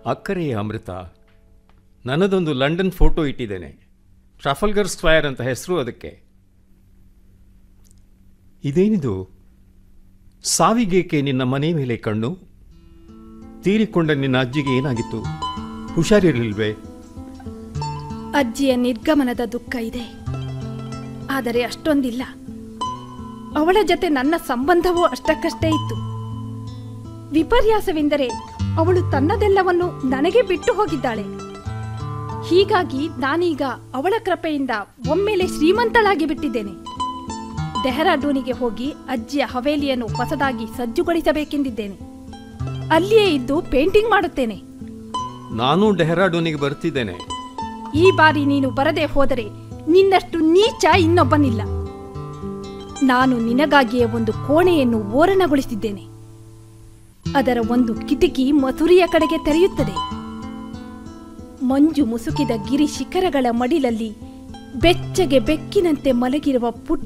ಅಕ್ಕರೆಯ ಅಮೃತ ನನ್ನದೊಂದು London photo ಇಟ್ಟಿದ್ದೇನೆ ಟ್ರಫಲ್ಗರ್ square ಅಂತ ಹೆಸರು ಅದಕ್ಕೆ ಇದೇನಿದು ಸಾವಿಗೇಕೆ ನಿನ್ನ ಮನೆ ಮೇಲೆ ಕಣ್ಣು ತೀರಿಕೊಂಡ ನಿನ್ನ ಅಜ್ಜಿಗೆ ಏನಾಗಿತ್ತು ಹುಷಾರಿರಲಿಲ್ವೇ ಅಜ್ಜಿಯ ನಿರ್ಗಮನದ ದುಃಖ ಇದೆ ಆದರೆ ಅಷ್ಟೊಂದಿಲ್ಲ ಅವಳ ಜೊತೆ ನನ್ನ ಸಂಬಂಧವೂ ಅಷ್ಟಕ್ಕಷ್ಟೇ ಇತ್ತು ವಿಪರ್ಯಾಸವೆಂದರೆ ಅವಳು ತನ್ನದೆಲ್ಲವನ್ನು ನನಗೆ ಬಿಟ್ಟು ಹೋಗಿದ್ದಾಳೆ ಹೀಗಾಗಿ ನಾನೀಗ ಅವಳ ಕೃಪೆಯಿಂದ ಒಮ್ಮೆಲೆ ಶ್ರೀಮಂತಳಾಗಿ ಬಿಟ್ಟಿದ್ದೇನೆ ಡೆಹರಾಡೂನಿಗೆ ಹೋಗಿ ಅಜ್ಜಿಯ ಹವೇಲಿಯನ್ನು ಹೊಸದಾಗಿ ಸಜ್ಜುಗೊಳಿಸಬೇಕೆಂದಿದ್ದೇನೆ ಅಲ್ಲಿಯೇ ಇದ್ದು ಪೇಂಟಿಂಗ್ ಮಾಡುತ್ತೇನೆ ನಾನು ಡೆಹ್ರಾಡೂನಿಗೆ ಬರ್ತಿದ್ದೇನೆ ಈ ಬಾರಿ ನೀನು ಬರದೆ ಹೋದರೆ ನಿನ್ನಷ್ಟು ನೀಚ ಇನ್ನೊಬ್ಬನಿಲ್ಲ ನಾನು ನಿನಗಾಗಿಯೇ ಒಂದು ಕೋಣೆಯನ್ನು ಓರಣಗೊಳಿಸಿದ್ದೇನೆ ಅದರ ಒಂದು ಕಿಟಕಿ ಮಸೂರಿಯ ಕಡೆಗೆ ತೆರೆಯುತ್ತದೆ ಮಂಜು ಮುಸುಕಿದ ಗಿರಿ ಶಿಖರಗಳ ಮಡಿಲಲ್ಲಿ ಬೆಚ್ಚಗೆ ಬೆಕ್ಕಿನಂತೆ ಮಲಗಿರುವ ಪುಟ್ಟ